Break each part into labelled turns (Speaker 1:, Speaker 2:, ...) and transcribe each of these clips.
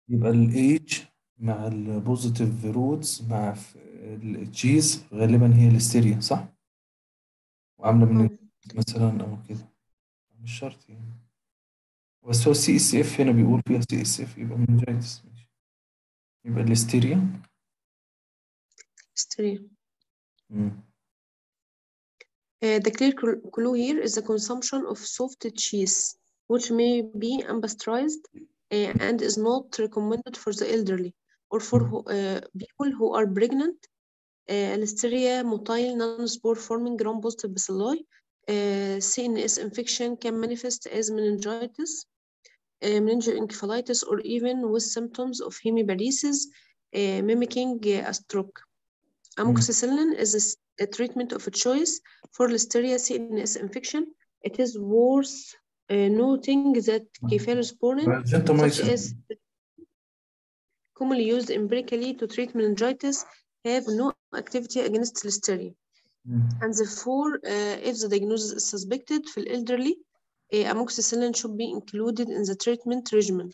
Speaker 1: يبقى الايج مع البوزيتيف رودز مع التشيز غالبا هي الهستيريا صح؟ وعاملة من
Speaker 2: مم.
Speaker 1: مثلا أو كده مش شرط يعني بس هو السي اس اف هنا بيقول فيها سي اس اف يبقى منجايتس ماشي يبقى الهستيريا
Speaker 2: hysteria.
Speaker 1: مم.
Speaker 2: Uh, the clear cl- clue here is the consumption of soft cheese, which may be unpasteurized uh, and is not recommended for the elderly or for who- uh, people who are pregnant. Uh, Listeria motile non-spore forming gram-positive bacilli. Uh, CNS infection can manifest as meningitis, uh, meningoencephalitis, or even with symptoms of hemiparesis uh, mimicking uh, a stroke. Amoxicillin is a s- a treatment of a choice for Listeria CNS infection. It is worth uh, noting that cephalosporin, such
Speaker 1: جنتامايسين
Speaker 2: as commonly used empirically to treat meningitis, have no activity against Listeria.
Speaker 1: مم.
Speaker 2: And therefore, uh, if the diagnosis is suspected في elderly, uh, amoxicillin should be included in the treatment regimen.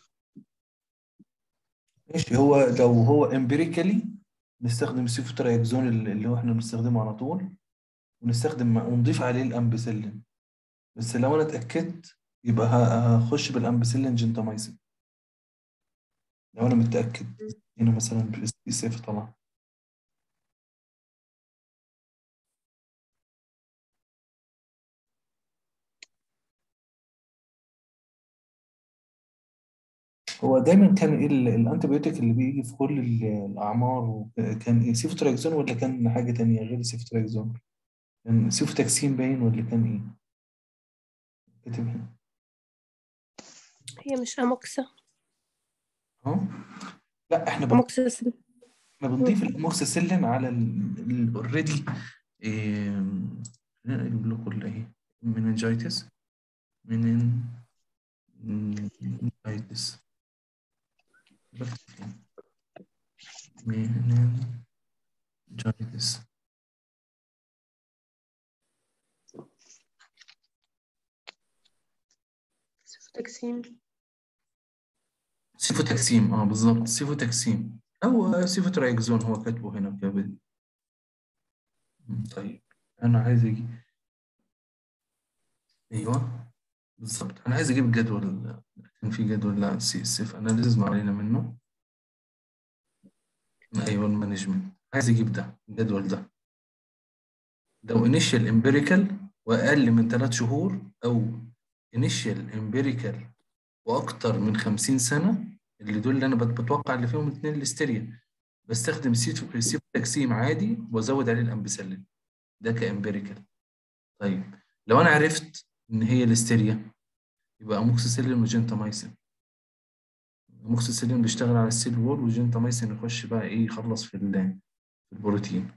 Speaker 1: ماشي هو لو هو امبيريكالي نستخدم السيفوترايكزون اللي اللي هو احنا بنستخدمه على طول ونستخدم ونضيف عليه الامبيسيلين بس لو انا اتاكدت يبقى ه- هخش بالامبيسيلين جنتامايسين لو انا متاكد هنا مثلا في سيف طبعا هو دايما كان ايه ال- الانتيبيوتيك اللي بيجي في كل ال- الاعمار وك- كان ايه سيفوتراكزون ولا كان حاجه تانية غير السيفوتراكزون كان سيفوتاكسين باين ولا كان ايه كاتب هنا
Speaker 3: هي مش أموكسا
Speaker 1: ها لا احنا بن...
Speaker 3: أموكسيسيلين
Speaker 1: احنا بنضيف الاموكسيسيلين على الاوريدي خلينا نقول لكم اللي ايه مننجايتس مننجايتس مننجايتس
Speaker 2: Cefotaxime.
Speaker 1: سيفوتاكسيم اه بالظبط سيفوتاكسيم او سيفوترايكزون هو كاتبه هنا كابل طيب انا عايز اجي ايوه بالظبط انا عايز اجيب الجدول كان في جدول لا سي اس اف اناليسيز ما علينا منه ايوه المانجمنت عايز اجيب ده الجدول ده لو انيشال امبيريكال واقل من ثلاث شهور او انيشال امبيريكال واكتر من 50 سنه اللي دول اللي انا بت- بتوقع اللي فيهم اثنين الاستيريا بستخدم سيتو سيتوتاكسيم عادي وازود عليه الامبيسلين ده كامبيريكال طيب لو انا عرفت ان هي الاستيريا يبقى اموكسيسيلين وجنتامايسين اموكسيسيلين بيشتغل على السيل وول وجنتامايسين يخش بقى ايه يخلص في ال- في البروتين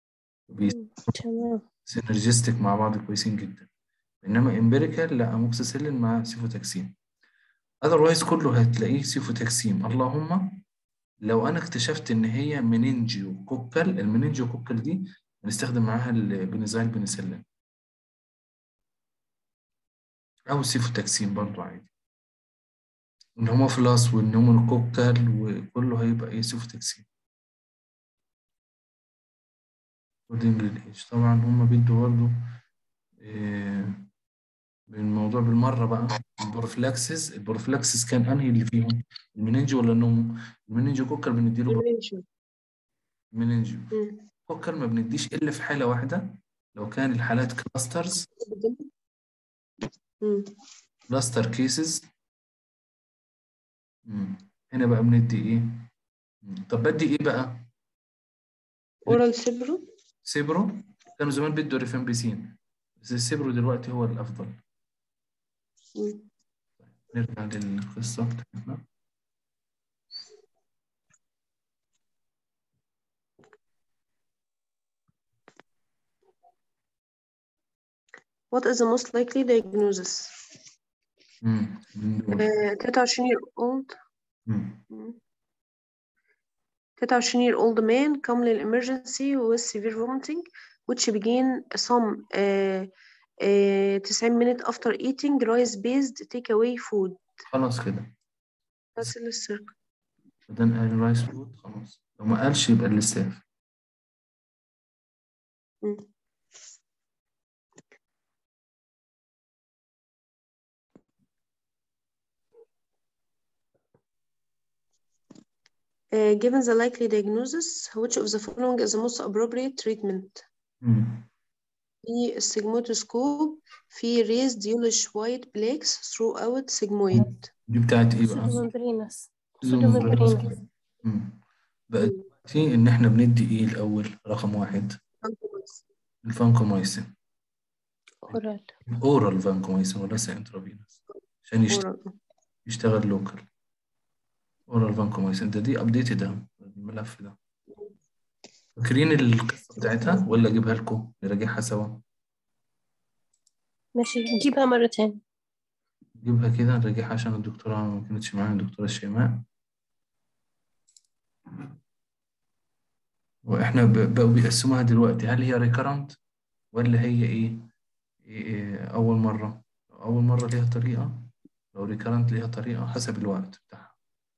Speaker 3: تمام
Speaker 1: سينرجستيك مع بعض كويسين جدا انما امبيريكال لا اموكسيسيلين مع سيفوتاكسين اذروايز كله هتلاقيه سيفوتاكسين اللهم لو انا اكتشفت ان هي مننجيو كوكل المننجيو كوكل دي بنستخدم معاها البنزايل بنسلين او السيفوتاكسين برضو عادي ان هما فلاس وان هما الكوكل وكله هيبقى ايه سيفوتاكسين كودنج للايج طبعا هما بيدوا برضو إيه الموضوع بالمره بقى البروفلاكسس البروفلاكسس كان انهي اللي فيهم المننجيو ولا النومو المننجيو كوكل بنديله برو-
Speaker 2: Prevention.
Speaker 1: مننجيو
Speaker 2: مم.
Speaker 1: كوكل ما بنديش الا في حاله واحده لو كان الحالات كلاسترز
Speaker 2: مم.
Speaker 1: كلاستر كيسز هنا بقى بندي ايه مم. طب بدي ايه بقى
Speaker 2: Oral Cipro.
Speaker 1: سيبرو كانوا زمان بيدوا ريفامبيسين بس السيبرو دلوقتي هو الافضل
Speaker 2: مم.
Speaker 1: نرجع للقصه بتاعتنا
Speaker 2: What is the most likely diagnosis?
Speaker 1: مم. بندور.
Speaker 2: Uh, 23 year old
Speaker 1: مم.
Speaker 2: 23 year old man come للإمرجنسي with severe vomiting which begin some uh, uh, 90 minutes after eating rice based takeaway food
Speaker 1: خلاص كده
Speaker 2: that's the circle
Speaker 1: بعدين قال رايس فود خلاص لو ما قالش يبقى اللساف
Speaker 2: مم. Uh, given the likely diagnosis, which of the following is the most appropriate treatment?
Speaker 1: مم.
Speaker 2: في السيجمويدوسكوب في raised yellowish white plaques throughout sigmoid.
Speaker 1: دي بتاعت ايه بقى؟
Speaker 3: سودوممبرينس
Speaker 1: زوم
Speaker 3: سودوممبرينس
Speaker 1: مم. بقى دلوقتي ان احنا بندي ايه الاول رقم واحد الفانكومايسين
Speaker 3: اورال
Speaker 1: اورال فانكومايسين وليس انترافينوس عشان يشتغل,
Speaker 2: Oral.
Speaker 1: يشتغل لوكال اورال فانكومايسين ده دي ابديتد اهو الملف ده فاكرين القصه بتاعتها ولا اجيبها لكم نراجعها سوا
Speaker 3: ماشي نجيبها مرة تاني
Speaker 1: نجيبها كده نراجعها عشان الدكتوره ما كانتش معانا الدكتوره شيماء واحنا ب- بقوا بيقسموها دلوقتي هل هي ريكرنت ولا هي ايه, إيه اول مره اول مره ليها طريقه لو ريكرنت ليها طريقه حسب الوقت بتاعها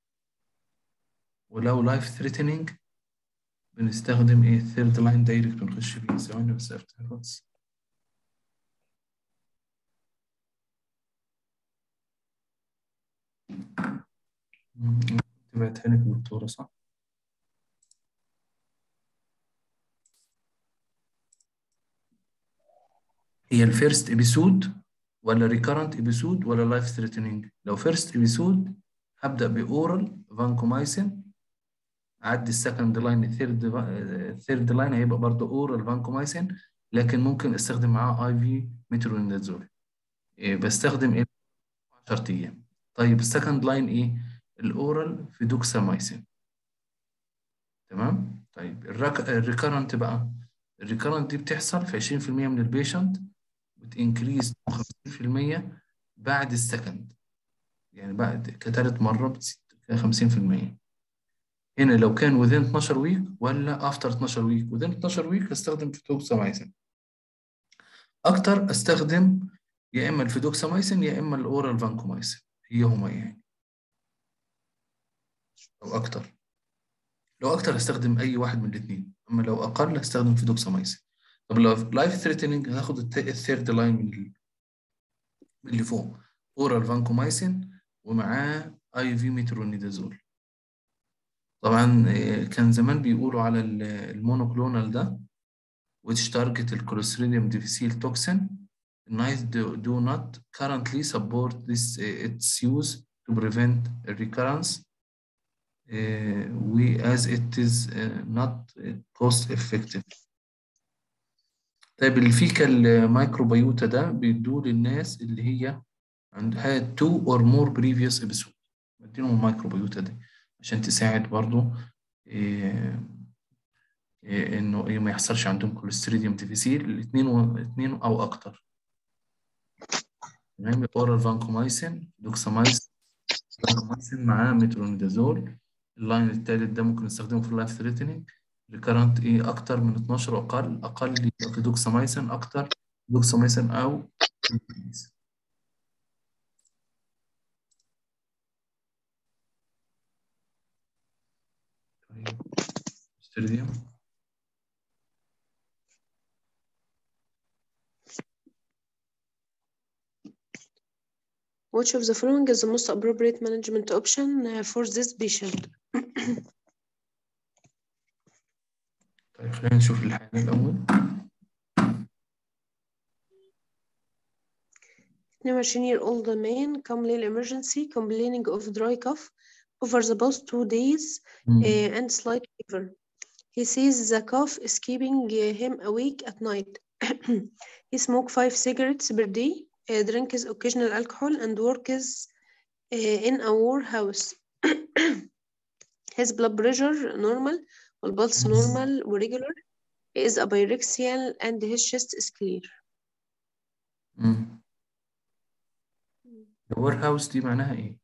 Speaker 1: ولو لايف ثريتنينج بنستخدم ايه ثيرد لاين دايركت بنخش فيه ثواني بس افتح الواتس مم، تبعتها لك دكتوره صح هي الفيرست ابيسود ولا ريكارنت ابيسود ولا لايف ثريتنينج لو فيرست ابيسود هبدا باورال فانكومايسين اعدي السكند لاين الثيرد الثيرد لاين هيبقى برضه اورال فانكومايسين لكن ممكن استخدم معاه اي في مترونيدازول إيه بستخدم ايه 10 ايام طيب السكند لاين ايه الاورال في دوكسامايسين تمام طيب الريكارنت بقى الريكارنت دي بتحصل في 20% من البيشنت بتنكريز 50% بعد السكند يعني بعد كتالت مرة بتزيد 50% هنا لو كان within 12 ويك ولا after 12 ويك within 12 ويك هستخدم فيتوكسامايسين اكتر استخدم يا اما الفيدوكسامايسين يا اما الاورال فانكومايسين هي هما يعني لو اكتر لو اكتر هستخدم اي واحد من الاثنين اما لو اقل هستخدم فيدوكسامايسين طب لو لايف ثريتنينج هاخد الثيرد لاين من ال- من اللي فوق اورال فانكومايسين ومعاه اي في مترونيدازول طبعا آه، كان زمان بيقولوا على ال- المونوكلونال ده which target الكوليستريديوم difficile toxin NICE do, do not currently support this uh, its use to prevent recurrence uh, we as it is uh, not uh, cost effective طيب الفيكال مايكروبيوتا ده بيدوه للناس اللي هي عندها two or more previous episode بديلهم المايكروبيوتا دي عشان تساعد برضو إيه إيه انه إيه ما يحصلش عندهم كوليستريديوم ديفيسيل الاثنين الاثنين او اكتر تمام اورال فانكومايسين دوكسامايسين فانكومايسين معاه مترونيدازول اللاين الثالث ده ممكن نستخدمه في اللايف ثريتنينج الكرنت ايه اكتر من 12 واقل اقل يبقى في دوكسامايسين اكتر دوكسامايسين او طيب ستيريوم
Speaker 2: Which of the following is the most appropriate management option uh, for this patient?
Speaker 1: طيب خلينا نشوف الحالة الأول
Speaker 2: 22 year old man come late emergency complaining of dry cough over the past two days
Speaker 1: مم.
Speaker 2: uh, and slight fever. He says the cough is keeping uh, him awake at night. he smokes five cigarettes per day, uh, drinks occasional alcohol, and works uh, in a warehouse. His blood pressure normal, والpulse normal وregular. He is abyrexial and his chest is clear.
Speaker 1: مم. الوير هاوس دي معناها ايه؟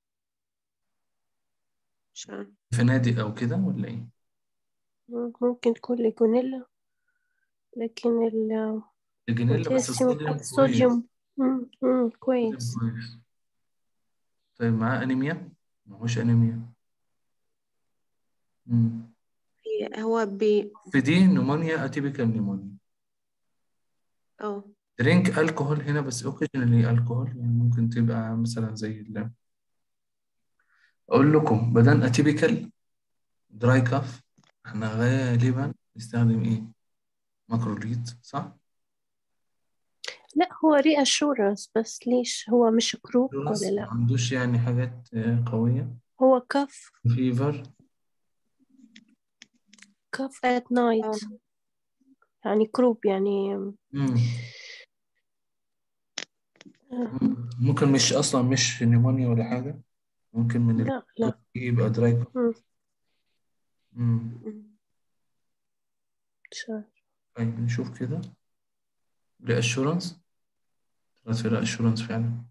Speaker 2: مش عارف.
Speaker 1: فنادق أو كده ولا ايه؟
Speaker 3: ممكن تكون ليجونيلا لكن ال
Speaker 1: الجنيلا بس
Speaker 3: الكالسيوم
Speaker 1: الصوديوم كويس
Speaker 3: الصوديوم مم، مم، كويس
Speaker 1: كويس طيب معاه أنيميا؟ معهوش أنيميا مم.
Speaker 2: هو بي
Speaker 1: في دي نمونيا اتيبيكال نمونيا
Speaker 2: اه
Speaker 1: درينك الكحول هنا بس اوكيجنالي الكحول يعني ممكن تبقى مثلا زي ال اقول لكم بدل اتيبيكال دراي كاف احنا غالبا نستخدم ايه ماكروليد صح
Speaker 3: لا هو ري اشورنس بس ليش هو مش كروب ولا
Speaker 1: ما
Speaker 3: لا
Speaker 1: عندوش يعني حاجات آه، قوية
Speaker 3: هو كف
Speaker 1: فيفر
Speaker 3: كف at night يعني كروب يعني
Speaker 1: ممكن مش اصلا مش نيمونيا ولا حاجة ممكن من ال-
Speaker 3: لا لا
Speaker 1: يبقى دراي كاف
Speaker 3: مم.
Speaker 1: مم.
Speaker 3: مش عارف.
Speaker 1: طيب نشوف كده ريأشورنس طلعت في ريأشورنس فعلا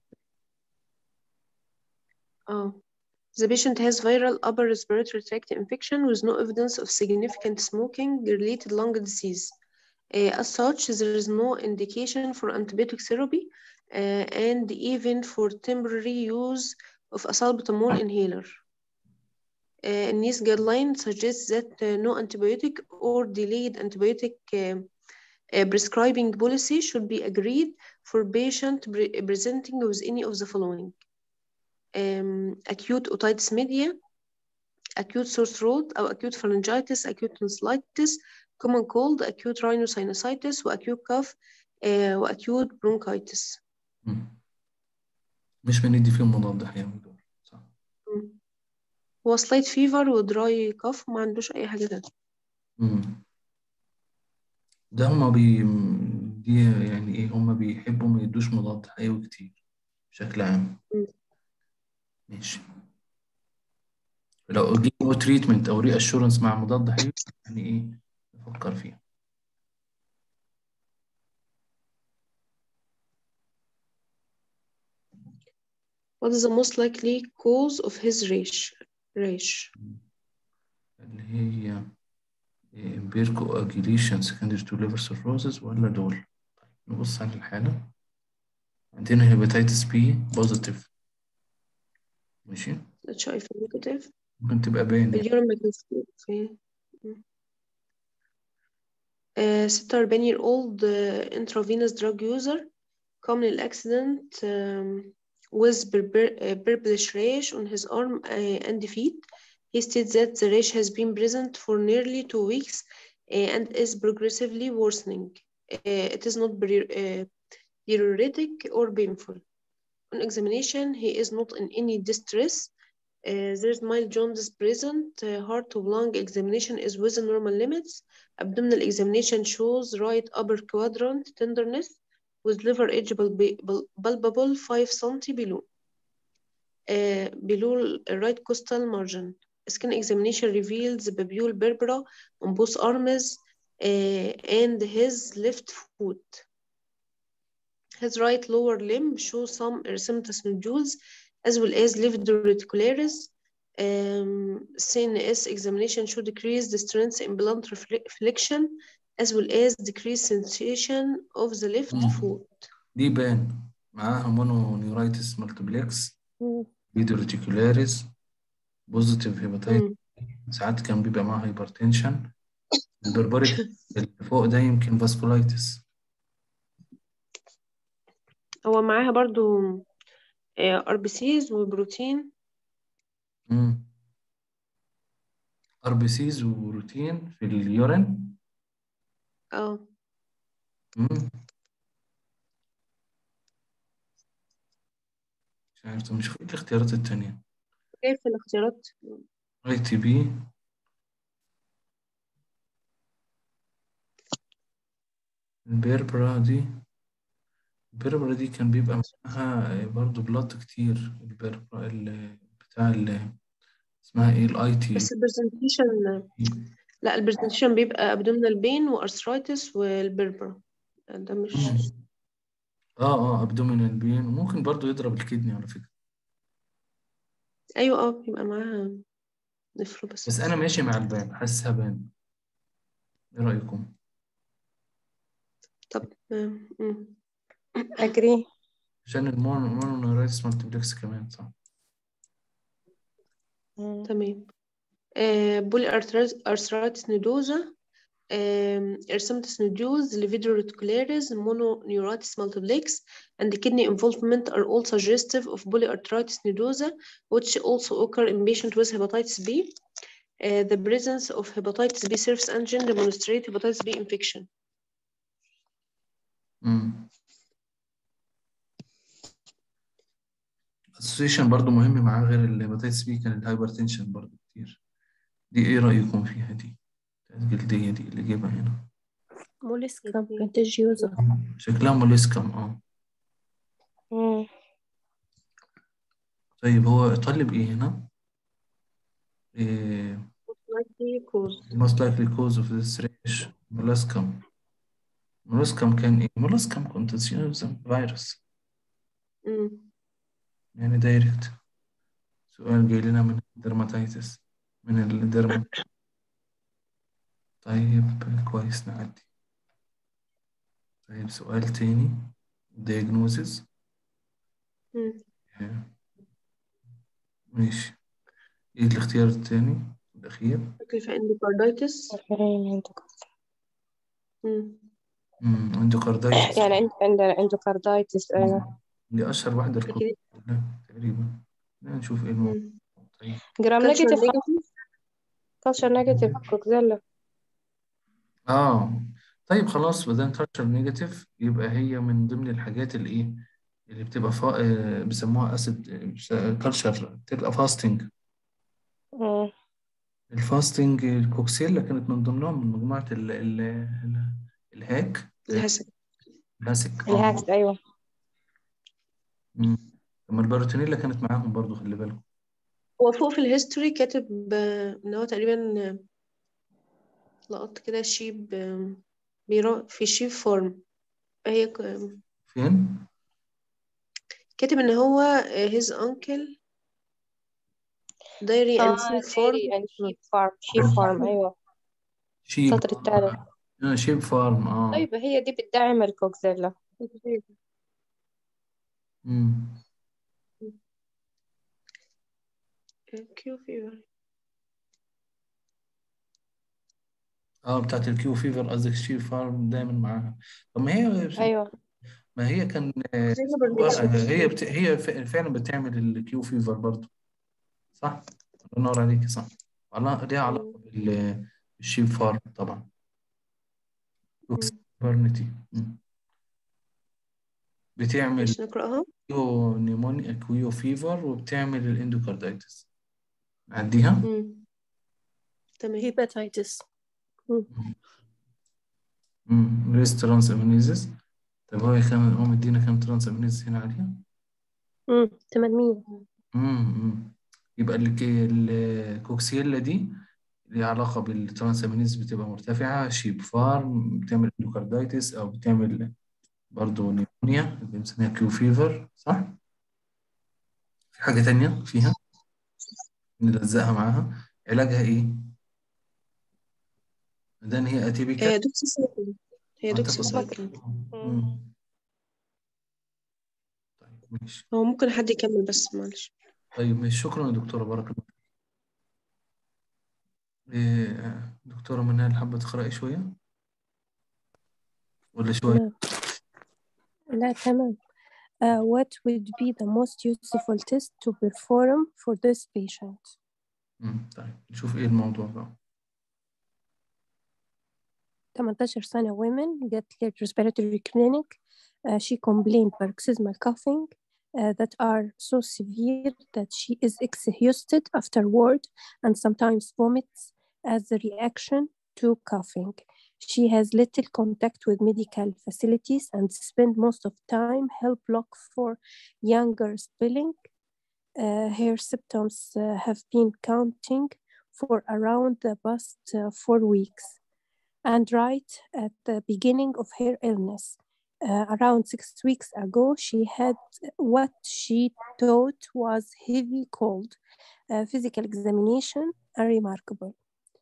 Speaker 2: اه The patient has viral upper respiratory tract infection with no evidence of significant smoking-related lung disease. Uh, as such, there is no indication for antibiotic therapy uh, and even for temporary use of a salbutamol inhaler. Uh, NICE guideline suggests that uh, no antibiotic or delayed antibiotic uh, uh, prescribing policy should be agreed for patient pre- presenting with any of the following. um, acute otitis media, acute sore throat أو acute pharyngitis, acute tonsillitis, common cold, acute rhinosinusitis وacute cough آه، وacute bronchitis.
Speaker 1: مم. مش بندي فيهم مضاد حيوي دول صح
Speaker 2: مم. هو slight fever ودراي cough ما عندوش أي حاجة تانية.
Speaker 1: مم. ده هما بي دي يعني ايه هما بيحبوا ما يدوش مضاد حيوي كتير بشكل عام
Speaker 2: مم.
Speaker 1: ماشي لو جيبوا تريتمنت او ري اشورنس مع مضاد حيوي يعني ايه نفكر فيها
Speaker 2: What is the most likely cause of his rash? rash.
Speaker 1: اللي هي امبيركو اجيليشن سكندري تو ليفر سيروزز ولا دول طيب نبص على الحالة عندنا هيباتيتس بي بوزيتيف ماشي
Speaker 2: HIV negative.
Speaker 1: ممكن تبقى باين
Speaker 2: اليورين مايكروسكوب في uh, 46 year old uh, intravenous drug user common accident um, with purple- uh, purplish rash on his arm uh, and feet. He states that the rash has been present for nearly two weeks uh, and is progressively worsening. Uh, it is not pre- uh, diuretic or painful. On examination, he is not in any distress. Uh, there is mild jaundice present. Uh, heart to lung examination is within normal limits. Abdominal examination shows right upper quadrant tenderness with liver edge bulb- bul- palpable 5 cm below. Uh, below the right costal margin. Skin examination reveals the babule berbera on both arms uh, and his left foot. His right lower limb shows some erythematous nodules as well as levodoreticularis. Um, CNS examination should decrease the strength in blunt refle- flexion as well as decrease sensation of the left
Speaker 1: مم.
Speaker 2: foot.
Speaker 1: دي بان معاها مونو نيورايتس مالتيبلكس
Speaker 3: مم.
Speaker 1: فيديو ريتيكولاريس بوزيتيف هيباتيتس
Speaker 2: مم.
Speaker 1: ساعات كان بيبقى معاها هايبرتنشن البربريك اللي فوق ده يمكن فاسكولايتس
Speaker 2: هو معاها برضو ار بي سيز وبروتين
Speaker 1: ار بي سيز وروتين في اليورين
Speaker 2: اه
Speaker 1: مم. مش عارف طب نشوف ايه الاختيارات التانية
Speaker 2: كيف الاختيارات
Speaker 1: اي تي بي البيربرا دي البيربرا دي كان بيبقى معاها برضه بلط كتير البيربرا ال- بتاع ال اسمها ايه الاي تي
Speaker 2: بس البرزنتيشن لا البرزنتيشن بيبقى abdominal pain وارثرايتس والبربر ده مش
Speaker 1: اه اه ابدومينال بين وممكن برضه يضرب الكدني على فكرة
Speaker 2: ايوه اه بيبقى معاها نفرو بس
Speaker 1: بس انا ماشي مع البان حاسسها بان ايه رأيكم
Speaker 2: طب آم، مم.
Speaker 3: أجري
Speaker 1: عشان المونو مونونيورايتس مالتيبلكس كمان صح
Speaker 3: مم.
Speaker 2: تمام بولي arthritis nodosa um, erythematous nodules, levodorecularis, mononeuritis multiplex, and the kidney involvement are all suggestive of polyarthritis nodosa, which also occur in patients with hepatitis B. Uh, the presence of hepatitis B surface antigen demonstrate hepatitis B infection.
Speaker 1: مم. association برضو مهم معاه غير الهيباتيتس بي كان الهايبرتنشن برضو كتير دي ايه رأيكم فيها دي الجلدية دي اللي جايبها هنا
Speaker 3: موليسكا كونتاجيوزا
Speaker 1: شكلها موليسكم اه
Speaker 3: مم.
Speaker 1: طيب هو طالب ايه هنا إيه most likely cause of this rash molluscum molluscum كان ايه molluscum contagious virus
Speaker 2: مم.
Speaker 1: يعني دايركت سؤال جاي لنا من الدرماتيتس من الدرما طيب كويس نعدي طيب سؤال تاني diagnosis
Speaker 2: مم.
Speaker 1: ماشي ايه الاختيار التاني الأخير
Speaker 2: تكلفة endocarditis
Speaker 3: آخرين عندك
Speaker 2: مم.
Speaker 1: امم اندوكاردايتس
Speaker 3: يعني عند عندنا اندوكاردايتس أيوة
Speaker 1: دي أشهر واحدة
Speaker 2: أكيد
Speaker 1: الكورونا لا، تقريبا لا نشوف ايه الموضوع
Speaker 2: مم.
Speaker 1: طيب
Speaker 3: جرام
Speaker 2: culture
Speaker 3: نيجاتيف
Speaker 2: negative
Speaker 3: كلشر نيجاتيف كوكزيلا
Speaker 1: اه طيب خلاص ما دام كالتشر نيجاتيف يبقى هي من ضمن الحاجات اللي ايه اللي بتبقى فا... آه، بيسموها اسيد كالتشر بتبقى فاستنج
Speaker 3: مم.
Speaker 1: الفاستنج الكوكسيلا كانت من ضمنهم من مجموعة ال... ال... ال... الهاك
Speaker 2: الهسك
Speaker 1: الهاسك اه
Speaker 3: الهاكس أيوة
Speaker 1: مم. لما الباروتينيلا كانت معاهم برضو خلي بالكم
Speaker 2: هو فوق في الهيستوري كاتب آه، ان هو تقريبا آه، لقط كده شيب آه، بيرا في شيب فورم هي ك-
Speaker 1: فين؟
Speaker 2: كاتب ان هو آه، his uncle dairy and
Speaker 3: آه
Speaker 2: sheep farm
Speaker 3: ديري أند شيب فارم شيب فارم أيوة
Speaker 1: شيب
Speaker 3: السطر الثالث
Speaker 1: آه شيب فارم اه
Speaker 3: طيب هي دي بتدعم الكوكزيلا
Speaker 1: مم.
Speaker 2: كيو فيفر
Speaker 1: اه بتاعت الكيو فيفر قصدك شيب فارم دايما معاها طب ما هي
Speaker 3: أيوة
Speaker 1: ما هي كان آه،
Speaker 2: زي برنامج
Speaker 1: هي بت... هي ف- فعلا بتعمل الكيو فيفر برضو صح؟ الله ينور عليك صح علا- ليها علاقة بال- بالشيب فارم طبعا توكسيبرنتي بتعمل
Speaker 2: مش نقرأها
Speaker 1: كيو نيمونيا كيو فيفر وبتعمل الاندوكاردايتس نعديها
Speaker 2: مم. تمام
Speaker 3: هيباتيتس
Speaker 1: ريس ترانس امينيزز طب هو كان هو مدينا كام ترانس امينيزز هنا عليها؟
Speaker 3: امم 800
Speaker 1: امم يبقى الك- الكوكسيلا دي ليها علاقة بالترانس امينيز بتبقى مرتفعة شيب فارم بتعمل اندوكاردايتس او بتعمل برضه نيمونيا اللي بنسميها كيو فيفر صح؟ في حاجة تانية فيها نلزقها معاها علاجها ايه؟ ده ان هي اتيبيكال
Speaker 2: هي دوكسيسايكلين هي
Speaker 1: هتاخد
Speaker 2: دوكسيسايكلين
Speaker 1: مم. طيب ماشي
Speaker 2: هو ممكن حد يكمل بس معلش
Speaker 1: طيب ماشي شكرا يا دكتورة بارك الله فيك. إيه دكتورة منال حابة تقرأي شوية ولا شوية؟
Speaker 3: تمام لا تمام Uh, what would be the most useful test to perform for this patient?
Speaker 1: مم. طيب نشوف ايه الموضوع بقى
Speaker 3: 18 سنة women get cleared respiratory clinic. Uh, she complained paroxysmal coughing uh, that are so severe that she is exhausted afterward and sometimes vomits as a reaction to coughing. She has little contact with medical facilities and spend most of time help block for younger spelling. Uh, her symptoms uh, have been counting for around the past uh, four weeks and right at the beginning of her illness. Uh, around six weeks ago, she had what she thought was heavy cold. Uh, physical examination unremarkable.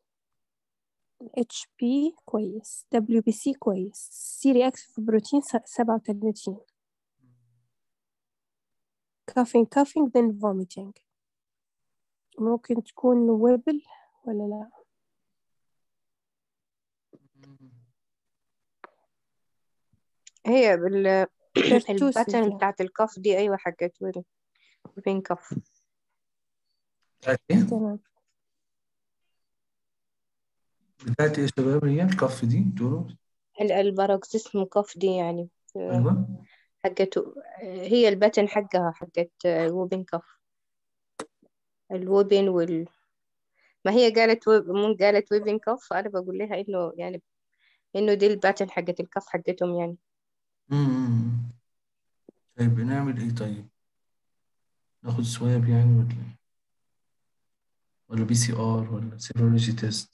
Speaker 3: HP كويس WBC كويس C reactive بروتين 37 coughing coughing then vomiting ممكن تكون ويبل ولا لا
Speaker 4: هي بال
Speaker 3: pertussis
Speaker 4: الباترن
Speaker 3: يعني.
Speaker 4: بتاعت الكف دي أيوة حاجات وين وين كف
Speaker 1: بتاعت ايه؟
Speaker 3: تمام
Speaker 1: بتاعت ايه يا شباب هي الكف دي تقولوا
Speaker 4: ال- الباروكسيزم كف دي يعني آه،
Speaker 1: ايوه
Speaker 4: حقته هي الباتن حقها حقت الوبن كف الوبن وال ما هي قالت ويب... مون قالت ويبن كف أنا بقول لها إنه يعني إنه دي الباتن حقت الكف حقتهم يعني
Speaker 1: امم طيب نعمل ايه طيب ناخد سواب يعني ولا ولا بي سي ار ولا سيرولوجي تيست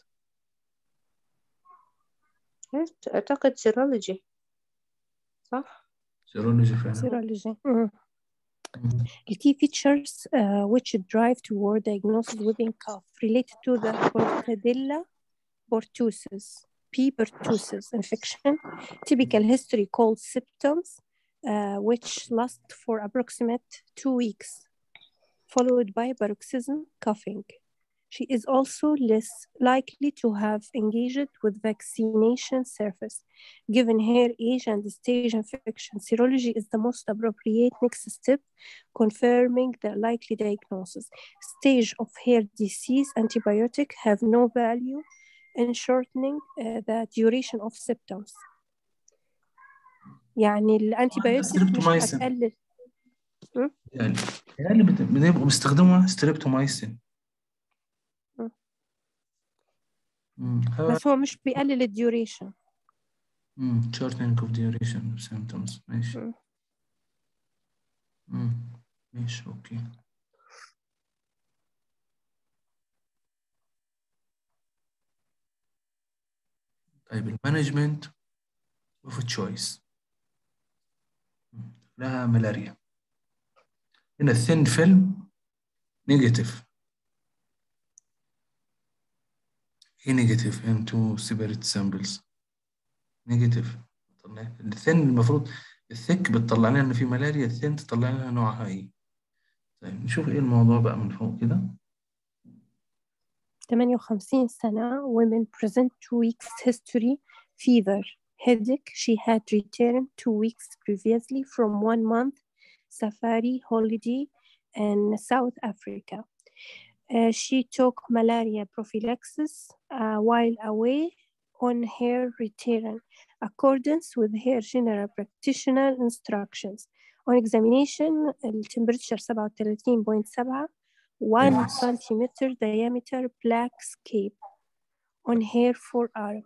Speaker 4: أعتقد سيرولوجي صح؟
Speaker 1: سيرولوجي فعلا
Speaker 3: serology مم.
Speaker 1: مم.
Speaker 3: The key features uh, which drive toward diagnosis whooping cough related to the Portadilla pertussis, P. pertussis infection, typical history called symptoms, uh, which last for approximate two weeks, followed by paroxysm coughing. She is also less likely to have engaged with vaccination service. Given her age and stage infection, serology is the most appropriate next step, confirming the likely diagnosis. Stage of her disease, antibiotic have no value in shortening uh, the duration of symptoms. يعني الانتيبيوتيك مش
Speaker 1: ستريبتومايسين
Speaker 3: هتقلل
Speaker 1: يعني يعني بت- بنبقوا بيستخدموا ستريبتومايسين
Speaker 3: مم.
Speaker 1: مم. هو
Speaker 3: بس هو مش بيقلل الديوريشن
Speaker 1: مم. shortening of duration of symptoms ماشي
Speaker 3: مم.
Speaker 1: مم. ماشي اوكي طيب المانجمنت اوف تشويس لها ملاريا هنا الثين فيلم نيجاتيف ايه نيجاتيف ان تو سيبريت سامبلز نيجاتيف الثين المفروض الثيك بتطلع لنا ان في ملاريا الثين تطلع لنا نوعها ايه طيب نشوف ايه الموضوع بقى من فوق كده
Speaker 3: 58 سنة women present two weeks history fever headache she had returned two weeks previously from one month safari holiday in South Africa Uh, she took malaria prophylaxis uh, while away on her return accordance with her general practitioner instructions on examination the temperature 37.7 1
Speaker 1: Yes.
Speaker 3: centimeter diameter black scape on her forearm,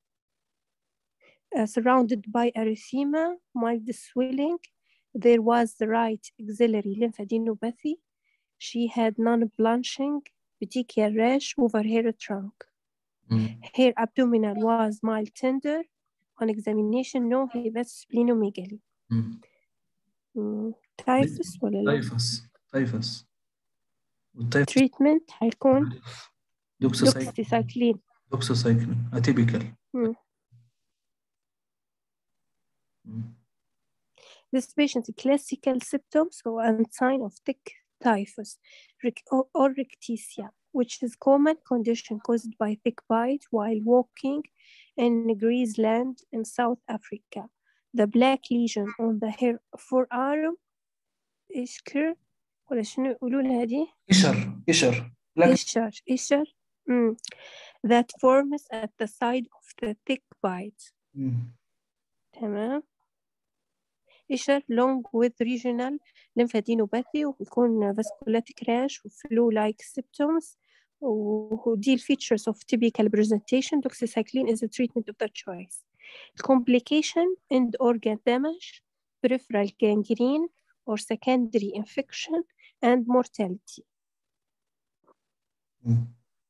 Speaker 3: uh, surrounded by erythema, mild swelling. There was the right axillary lymphadenopathy. She had non-blanching petechial rash over her trunk.
Speaker 1: مم.
Speaker 3: Her abdominal was mild tender. On examination, no hepatosplenomegaly.
Speaker 1: مم.
Speaker 3: Mm, typhus ولا لا؟
Speaker 1: تايفس تايفس والتايفس
Speaker 3: treatment هيكون
Speaker 1: دوكساسايكلين
Speaker 3: دوكسيسايكلين
Speaker 1: دوكساسايكلين اتيبيكال
Speaker 3: مم. This patient's classical symptoms or and sign of thick typhus rec- or, or rickettsia, which is common condition caused by thick bite while walking in Greensland in South Africa. The black lesion on the hair forearm إشكر ولا شنو يقولوا لها دي؟
Speaker 1: قشر قشر لكن
Speaker 3: إشر إشر mm. that forms at the side of the thick bite.
Speaker 1: مم.
Speaker 3: تمام إشر long with regional lymphadenopathy ويكون vasculitic rash و flu-like symptoms ودي ال features of typical presentation doxycycline is the treatment of the choice complication end organ damage peripheral gangrene or secondary infection and mortality
Speaker 1: مم.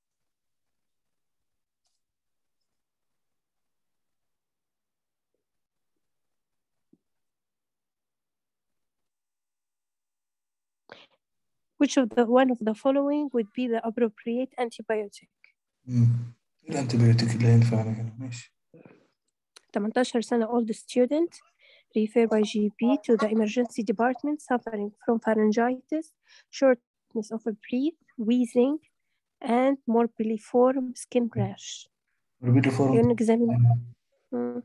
Speaker 3: which of the one of the following would be the appropriate antibiotic
Speaker 1: مم. الانتيبيوتيك اللي هينفعنا هنا ماشي
Speaker 3: 18 سنة old student referred by GP to the emergency department suffering from pharyngitis, shortness of breath, wheezing, and morbilliform skin rash.
Speaker 1: ريبيت فورم
Speaker 3: On, examin- Mm.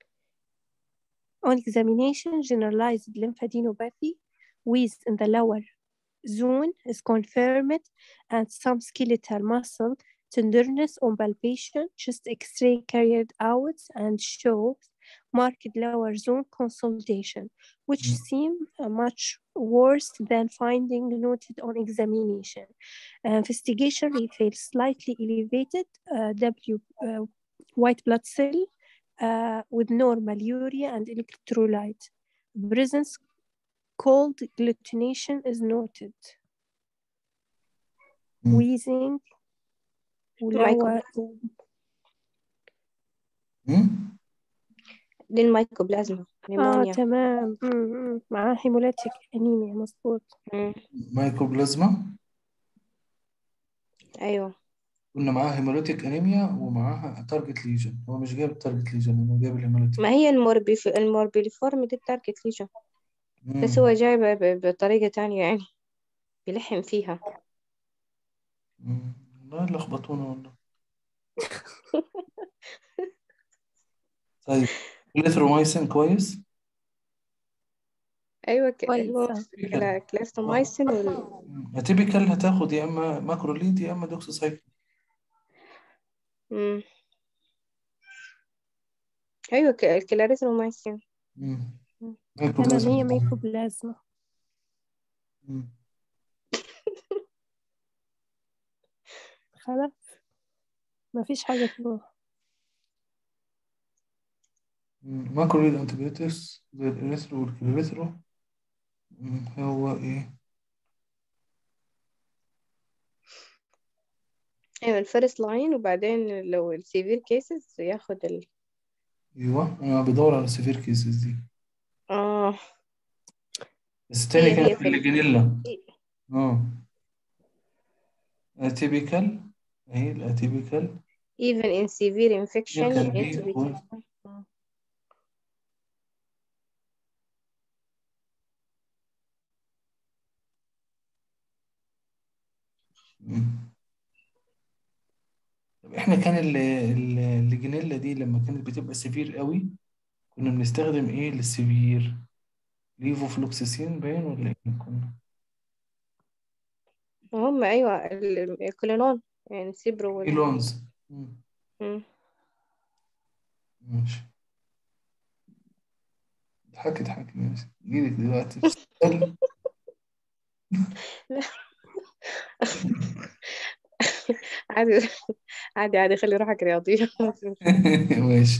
Speaker 3: on examination, generalized lymphadenopathy with in the lower zone is confirmed and some skeletal muscle tenderness on palpation, chest x-ray carried out and shows marked lower zone consolidation, which
Speaker 1: Mm.
Speaker 3: seem uh, much worse than finding noted on examination. Uh, investigation reveals slightly elevated uh, W uh, white blood cell uh, with normal urea and electrolyte. Presence cold agglutination is noted.
Speaker 1: Mm.
Speaker 3: Wheezing ولو
Speaker 1: مم؟
Speaker 4: دي المايكوبلازما
Speaker 3: اه
Speaker 4: نيمونيا
Speaker 3: تمام م- م. معاه هيموليتيك انيميا مظبوط
Speaker 4: مم.
Speaker 1: مايكوبلازما
Speaker 4: ايوه
Speaker 1: قلنا معاها هيموليتيك انيميا ومعاها تارجت ليجن هو مش جايب التارجت ليجن هو جايب الهيموليتيك
Speaker 4: ما هي الموربي الموربيليفورم دي التارجت ليجن بس هو جايبة ب- بطريقة تانية يعني بيلحم فيها
Speaker 1: والله لخبطونا والله طيب الإثرومايسين كويس
Speaker 4: ايوه ك...
Speaker 3: كويس
Speaker 4: هو
Speaker 3: آه.
Speaker 4: كلا- كلاستومايسين وال...
Speaker 1: اتيبيكال هتاخد يا اما ماكروليد يا اما دوكسوسايكلين
Speaker 4: مم. ايوه ك- الكلاريزومايسين
Speaker 1: مم.
Speaker 4: مم.
Speaker 3: تمام
Speaker 1: مايكوبلازما
Speaker 3: هي ميكوبلازما
Speaker 1: مم.
Speaker 3: خلاص ما فيش حاجة تروح
Speaker 1: مم. ماكروليد انتيبيوتكس زي الإريثرو والكلوريثرو مم. هو ايه
Speaker 4: ايوه الفيرست لاين وبعدين لو السيفير كيسز ياخد ال...
Speaker 1: ايوه انا بدور على السيفير كيسز دي
Speaker 4: اه
Speaker 1: بس التاني
Speaker 4: هي هي
Speaker 1: كانت
Speaker 4: في ال...
Speaker 1: الليجينيلا اه اتيبيكال اهي الاتيبيكال
Speaker 4: even in severe infection
Speaker 1: كان
Speaker 4: you need to
Speaker 1: بي
Speaker 4: be
Speaker 1: و-
Speaker 4: careful. آه.
Speaker 1: مم. طب احنا كان ال- ال- الليجينيلا دي لما كانت بتبقى سيفير قوي كنا بنستخدم ايه للسيفير ليفوفلوكسيسين باين ولا ايه كنا
Speaker 4: هم ايوه ال- الكولونون يعني سيبرو وال...
Speaker 1: ايلونز مم.
Speaker 4: مم.
Speaker 1: ماشي اضحكي اضحكي ماشي جيلك دلوقتي في السؤال
Speaker 4: عادي عادي عادي خلي روحك رياضية
Speaker 1: ماشي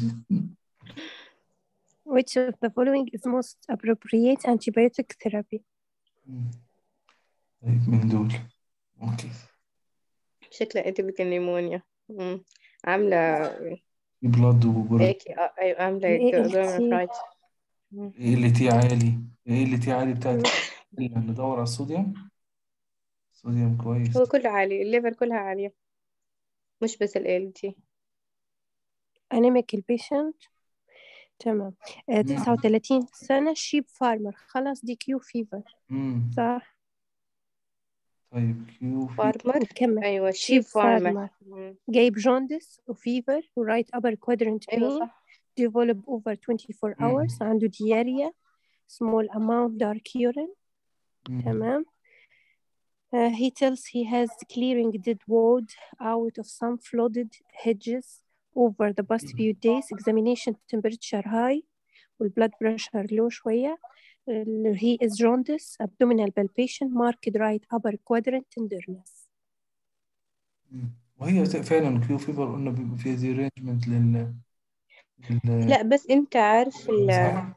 Speaker 3: Which of the following is most appropriate antibiotic therapy
Speaker 1: مم. طيب من دول اوكي
Speaker 4: شكلها اتيبيكال نيمونيا مم. عاملة
Speaker 1: في بلاد وجرد
Speaker 4: هيك آه، أيوة عاملة
Speaker 3: ال
Speaker 4: جورنال
Speaker 3: ALT
Speaker 1: ايه اللي تي عالي ايه اللي تي عالي بتاعت ندور على الصوديوم الصوديوم كويس
Speaker 4: هو كله عالي الليفر كلها عالية مش بس ال ALT
Speaker 3: anemic patient تمام آه،
Speaker 1: مم.
Speaker 3: 39 سنة شيب فارمر خلاص دي كيو فيفر
Speaker 1: مم.
Speaker 3: صح
Speaker 1: طيب كيو في
Speaker 4: فارمر
Speaker 3: نكمل
Speaker 4: أيوة
Speaker 3: شيب
Speaker 4: شيب فارمر
Speaker 3: فارمر جايب جوندس وفيفر ورايت upper quadrant
Speaker 4: أيوة
Speaker 3: pain
Speaker 4: صح
Speaker 3: develop over 24
Speaker 1: مم.
Speaker 3: hours عنده diarrhea small amount dark urine
Speaker 1: مم.
Speaker 3: تمام Uh, he tells he has clearing dead wood out of some flooded hedges over the past few days. Examination temperature high والblood pressure low شوية. ال- He is jaundice, abdominal palpation, marked right upper quadrant tenderness.
Speaker 1: مم. وهي فعلا كيو فيبر قلنا بيبقى فيها دي رينجمنت لل لل
Speaker 4: لا بس أنت عارف ال...
Speaker 1: صح؟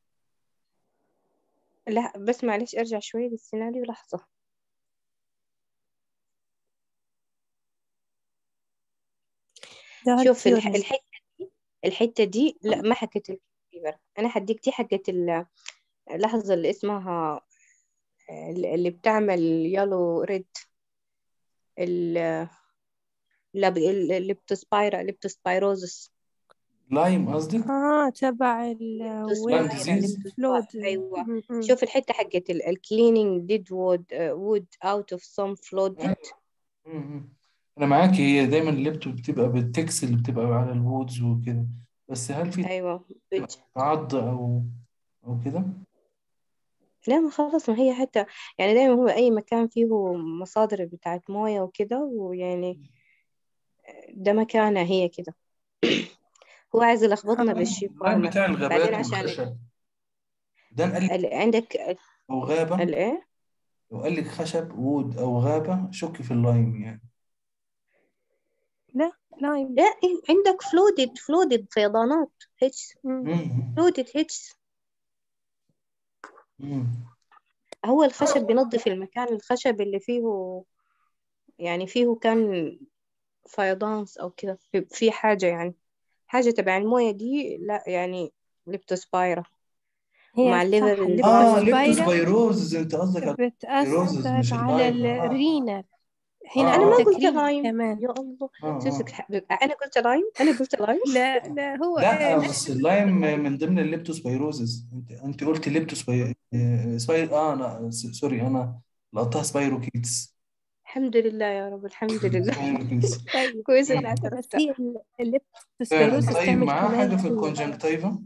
Speaker 4: لا بس معلش ارجع شوي للسيناريو لحظة
Speaker 3: Dark
Speaker 4: شوف الح...
Speaker 3: urine.
Speaker 4: الحتة دي الحتة دي لا ما حكت الفيبر أنا حديك دي حقت ال- اللحظة اللي اسمها اللي بتعمل يالو ريد الليبتوسبايرا الليبتوسبايروزس
Speaker 1: لايم قصدك؟
Speaker 3: آه تبع ال
Speaker 1: لايم
Speaker 3: waste
Speaker 1: ديزيز
Speaker 3: flood.
Speaker 4: أيوة
Speaker 3: م- م.
Speaker 4: شوف الحتة حقت ال cleaning dead wood uh, wood out of some flooded
Speaker 1: مم. انا معاكي هي دايما الليبتوب بتبقى بالتكس اللي بتبقى على الوودز وكده بس هل في
Speaker 4: أيوة بج-
Speaker 1: عض او او كده
Speaker 4: لا ما خلص ما هي حتى يعني دايما هو أي مكان فيه مصادر بتاعت موية وكده ويعني ده مكانها هي كده هو عايز يلخبطنا بالشيب
Speaker 1: اللاين
Speaker 4: فارمر
Speaker 1: بتاع
Speaker 4: بعدين
Speaker 1: الغابات
Speaker 4: عشان
Speaker 1: والخشب ده قال لك
Speaker 4: ال- عندك
Speaker 1: او غابة
Speaker 4: الإيه
Speaker 1: لو قال لك خشب وود او غابة شكي في اللايم يعني
Speaker 3: لا لايم
Speaker 4: لا إيه، عندك فلودد فلودد فيضانات هيتس
Speaker 3: مم.
Speaker 1: مم.
Speaker 4: فلودد هيتس
Speaker 1: مم.
Speaker 4: هو الخشب بينظف المكان الخشب اللي فيه يعني فيه كان فيضان أو كده في في حاجة يعني حاجة تبع الموية دي لا يعني ليبتوسبايرا مع
Speaker 3: هي
Speaker 4: الليفر
Speaker 3: صح
Speaker 4: اللي
Speaker 1: اه
Speaker 3: الليبتوسبايرا
Speaker 1: ليبتوسبيروز انت قصدك على السبيروزز
Speaker 3: بتأثر
Speaker 1: مش
Speaker 3: على
Speaker 1: اللايم اه
Speaker 3: الرينال
Speaker 1: اه
Speaker 3: هنا
Speaker 4: أنا ما
Speaker 3: عندك
Speaker 1: اه
Speaker 4: قلت
Speaker 3: رينال
Speaker 4: لايم
Speaker 3: كمان
Speaker 4: يا الله
Speaker 1: اه
Speaker 4: تمسك
Speaker 1: اه
Speaker 4: ح- أنا قلت لايم أنا قلت لايم
Speaker 3: لا لا هو
Speaker 1: لا
Speaker 3: ايش
Speaker 1: بس اللايم من ضمن الليبتوسبيروزز انت انت قلت ليبتوسبي آه، سباير اه انا س- سوري انا لقطتها سبايروكيتس
Speaker 4: الحمد لله يا رب الحمد لله
Speaker 1: سبايروكيتس
Speaker 3: طيب
Speaker 4: كويس إني
Speaker 1: مم.
Speaker 3: بس
Speaker 4: اعترفت
Speaker 3: هي ال-
Speaker 1: فعلا
Speaker 3: الليبتوسبيروسس
Speaker 1: طيب
Speaker 3: تعمل
Speaker 1: معاه حاجة
Speaker 3: كمان
Speaker 1: في
Speaker 3: شيء
Speaker 1: الكونجنكتيفا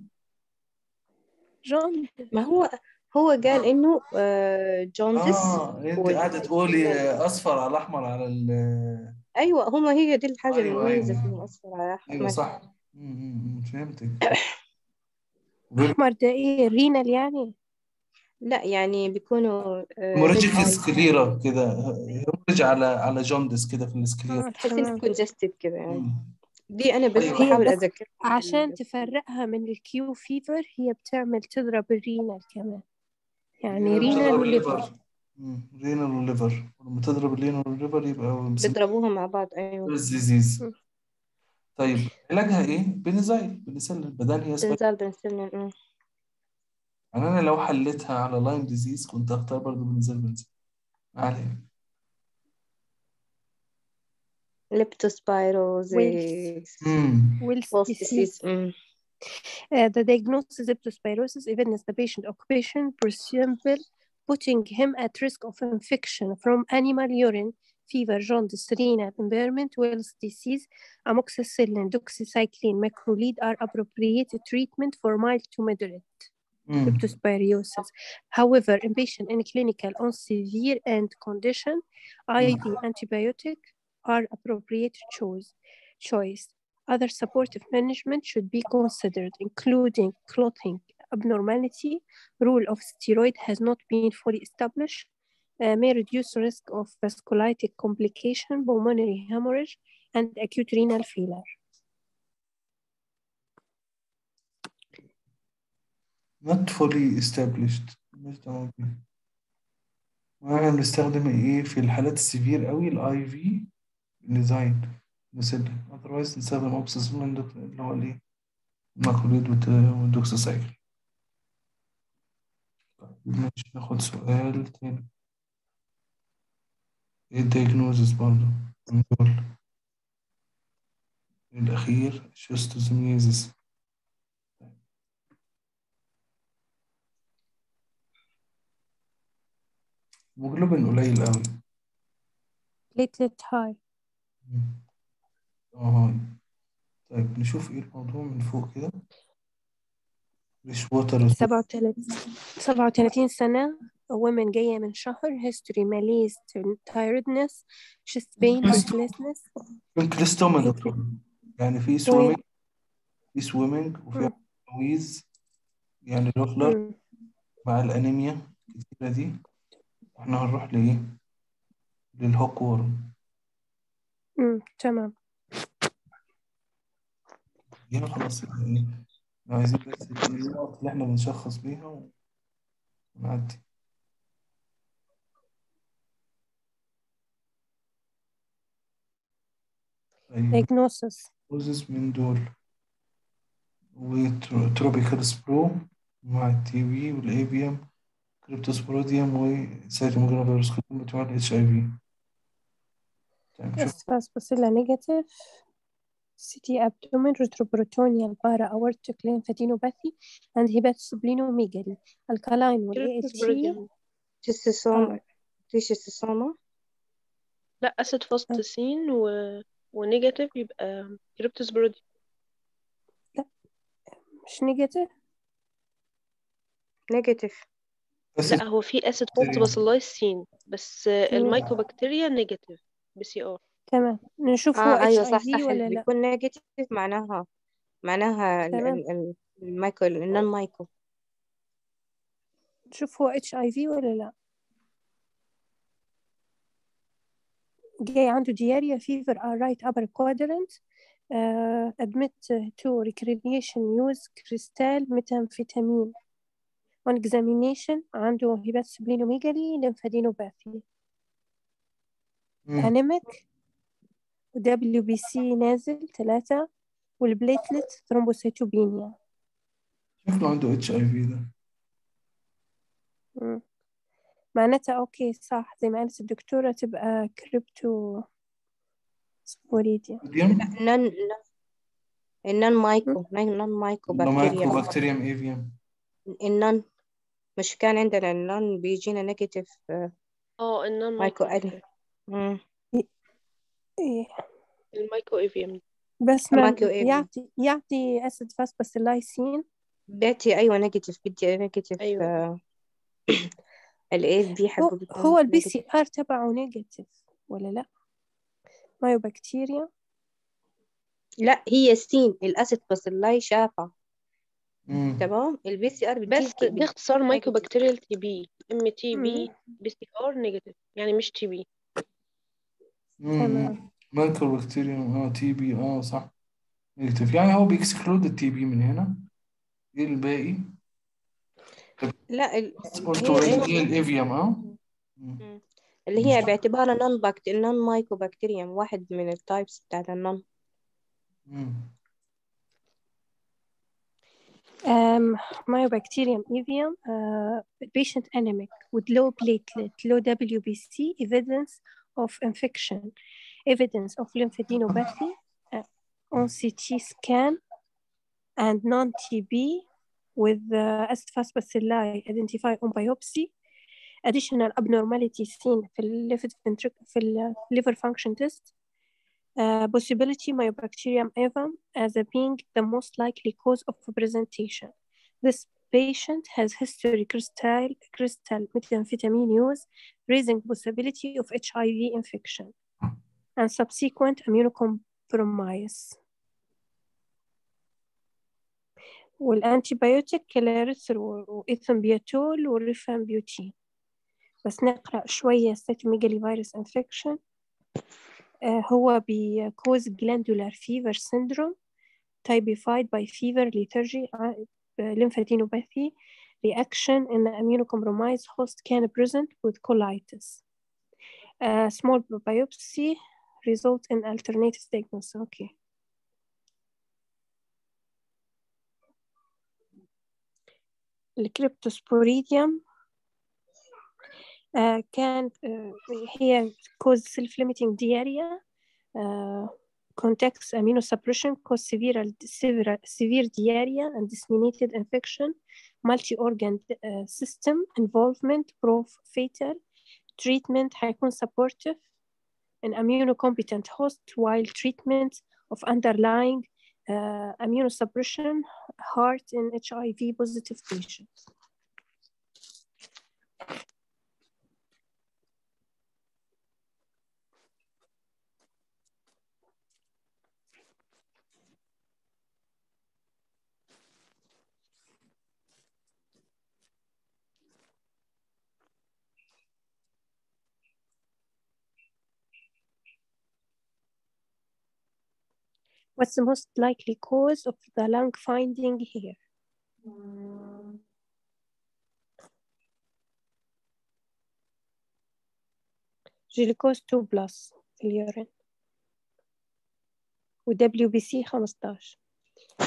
Speaker 3: جون
Speaker 4: ما هو هو قال إنه آه، جوندس
Speaker 1: اه انت
Speaker 4: وال...
Speaker 1: قاعدة تقولي
Speaker 4: وال...
Speaker 1: اصفر على احمر على ال
Speaker 4: أيوة هما هي دي الحاجة
Speaker 1: ايوه
Speaker 4: المميزة
Speaker 1: ايوه
Speaker 4: فيهم أصفر على
Speaker 1: ايوه
Speaker 4: أحمر
Speaker 1: صح مم، مم، مم، فهمتك وبيبقى
Speaker 3: أحمر ده إيه رينال يعني
Speaker 4: لا يعني بيكونوا ريد
Speaker 1: هيموراجيك
Speaker 4: ايز
Speaker 1: سكليرا كده هيموراج على على جوندس كده في السكليرا
Speaker 3: اه
Speaker 4: تحس إنك
Speaker 3: تمام
Speaker 4: كونجستد كده يعني
Speaker 1: مم.
Speaker 4: دي أنا بس
Speaker 1: طيب
Speaker 3: هي
Speaker 4: بحاول
Speaker 3: بس
Speaker 4: أذكر
Speaker 3: عشان تفرقها من الكيو فيفر هي بتعمل تضرب الرينال كمان يعني
Speaker 1: رينال
Speaker 3: رينال
Speaker 1: بتضرب
Speaker 3: وليفر
Speaker 1: الليفر مم. رينال والليفر لما تضرب الرينال والليفر يبقى مسمى
Speaker 4: بيضربوها مع بعض أيوة
Speaker 1: الديزيز
Speaker 3: م.
Speaker 1: طيب علاجها ايه؟ بنزايل بنسلين بدل هي سبايك
Speaker 4: بنزال بنسلين أمم.
Speaker 1: يعني انا لو حليتها على لايم ديزيز كنت اختار برضه بنزال بنزال ما علينا
Speaker 4: ليبتوسبيروزيس
Speaker 1: امم
Speaker 3: ويلس
Speaker 4: وولف
Speaker 3: disease
Speaker 4: ديسيز أمم.
Speaker 3: Uh, the diagnosis of leptospirosis even as the patient occupation presumed putting him at risk of infection from animal urine, fever, jaundice, renal impairment, Wells disease, amoxicillin, doxycycline, macrolide are appropriate treatment for mild to moderate
Speaker 1: امم
Speaker 3: leptospirosis. However, in patient in clinical on severe end condition, IV antibiotic are appropriate choice. choice. Other supportive management should be considered, including clotting abnormality. Rule of steroid has not been fully established. uh, may reduce risk of vasculitic complication, pulmonary hemorrhage, and acute renal failure.
Speaker 1: not fully established مش دعوة بيه واحنا بنستخدم ايه في الحالات السيفير قوي الاي في نزايد نسد otherwise نستخدم اوكسيسيلين اللي هو الايه الماكوليد والدوكساسايكل ماشي ناخد سؤال تاني ايه الدياجنوزس برضه من دول الأخير شيستوزوميزيس هيموجلوبين قليل قوي
Speaker 3: platelet high
Speaker 1: اه طيب نشوف ايه الموضوع من فوق كده ريش ووتر
Speaker 3: 37 37 سنة a woman جاية من شهر history malaise tiredness chest pain breathlessness
Speaker 1: انكليستومينال يعني في
Speaker 3: و
Speaker 1: سويمنج في سويمنج وفي
Speaker 3: مم.
Speaker 1: تمويز يعني لوفلر
Speaker 3: مم.
Speaker 1: مع الأنيميا الكتيرة دي احنا هنروح لإيه؟ للهوك وورم
Speaker 3: مم. تمام
Speaker 1: دي خلاص يعني إيه؟ عايزين بس النقط اللي احنا بنشخص بيها ونعدي أيوة
Speaker 3: diagnosis
Speaker 1: كوزز من دول وتروبيكال سبرو مع التي بي والاي بي ام كريبتوسبوروديوم وسيتوموجرام فيروس كلهم بتوع الاتش اي في طيب شوف
Speaker 3: اسفاس باسيلا نيجاتيف CT abdomen retroperitoneal para aortic lymphadenopathy and hepatosplenomegaly alkaline وال ALT
Speaker 4: تيستوسوما
Speaker 3: آه.
Speaker 4: تيستوسوما
Speaker 2: لا اسيد فاستسين و... ونيجاتيف يبقى كريبتوسبورودي
Speaker 3: مش نيجاتيف
Speaker 4: نيجاتيف
Speaker 1: بس
Speaker 2: لا هو في اسيد فاست باسيلايسين بس المايكوبكتيريا نيجاتيف بسي ار
Speaker 3: تمام نشوف هو
Speaker 4: اه
Speaker 3: اتش
Speaker 4: ايوه
Speaker 3: اي
Speaker 4: صح
Speaker 3: في
Speaker 4: صح
Speaker 3: ولا
Speaker 4: اللي
Speaker 3: لا
Speaker 4: بيكون نيجاتيف معناها معناها ال-
Speaker 3: تمام.
Speaker 4: ال- ال- المايكو النون مايكو
Speaker 3: نشوف هو اتش اي في ولا لا جاي عنده diarrhea fever are right upper quadrant uh, admit to recreation use crystal methamphetamine on examination عنده hepatosplenomegaly lymphadenopathy
Speaker 1: مم.
Speaker 3: anemic WBC نازل ثلاثة والبليتلت ثرومبوسيتوبينيا
Speaker 1: شكله عنده اتش اي في ده
Speaker 3: مم. معناتها أوكي صح زي ما قالت الدكتورة تبقى كريبتو سبوريديا
Speaker 1: ميديوم
Speaker 4: نون النون مايكو نون مايكو
Speaker 1: مايكو
Speaker 4: بكتيريا
Speaker 1: بكتيريوم ايفيوم
Speaker 4: النون مش كان عندنا النون بيجينا نيجاتيف
Speaker 2: اه النون
Speaker 4: مايكو
Speaker 2: مايكو
Speaker 4: ألي مم.
Speaker 3: إيه.
Speaker 2: المايكو ايفيم
Speaker 3: بس ما
Speaker 4: مايكرو إيه.
Speaker 3: يعطي يعطي أسيد فاس بس اللايسين
Speaker 4: بيعطي أيوة نيجاتيف بدي نيجاتيف
Speaker 2: أيوة.
Speaker 4: الايه بي
Speaker 3: هو,
Speaker 4: حقه بيكون
Speaker 3: هو البي
Speaker 4: negative.
Speaker 3: سي ار تبعه نيجاتيف ولا لا مايوبكتيريا
Speaker 4: لا هي سين الاسيد باسيلاي شافع
Speaker 1: مم.
Speaker 4: تمام البي سي ار
Speaker 2: بس دي اختصار مايكو
Speaker 4: negative.
Speaker 2: بكتيريال تي بي ام تي بي بي سي ار نيجاتيف يعني مش تي بي
Speaker 1: مم.
Speaker 3: تمام.
Speaker 1: مايكرو بكتيريوم اه تي بي اه صح نيجاتيف يعني هو بيكسكلود التي بي من هنا ايه الباقي
Speaker 4: لا ال...
Speaker 1: قلت
Speaker 4: هي
Speaker 1: ايه
Speaker 4: شوف-
Speaker 1: إيه الايفيوم اه مم.
Speaker 4: اللي هي باعتبارها نون باكت نون مايكو بكتيريوم واحد من التايبس بتاعت النون
Speaker 1: مم.
Speaker 3: Um, myobacterium avium, uh, patient anemic with low platelet, low WBC, evidence of infection, evidence of lymphadenopathy uh, on CT scan, and non-TB with uh, asphas bacilli identified on biopsy. Additional abnormality seen في ال left ventric- في ال liver function test. Uh, possibility myobacterium avium as a being the most likely cause of presentation. This patient has history crystal, crystal methamphetamine use, raising possibility of HIV infection and subsequent immunocompromise. والانتيبيوتيك كلاريتر وإثمبيوتول والريفامبيوتين بس نقرأ شوية cytomegalovirus فيروس infection آه، هو بيكوز glandular fever syndrome typified by fever lethargy uh, lymphadenopathy reaction in the immunocompromised host can present with colitis. Uh, small biopsy result in alternative diagnosis. Okay. الكريبتوسبوريديوم uh, can uh, هي cause self-limiting diarrhea uh, contacts immunosuppression cause severe, severe, severe diarrhea and disseminated infection, multi-organ uh, system involvement, proof fatal, treatment هيكون supportive an immunocompetent host while treatment of underlying uh, immunosuppression heart in HIV positive patients. What's the most likely cause of the lung finding here? جلوكوز 2 بلس في اليورين و WBC 15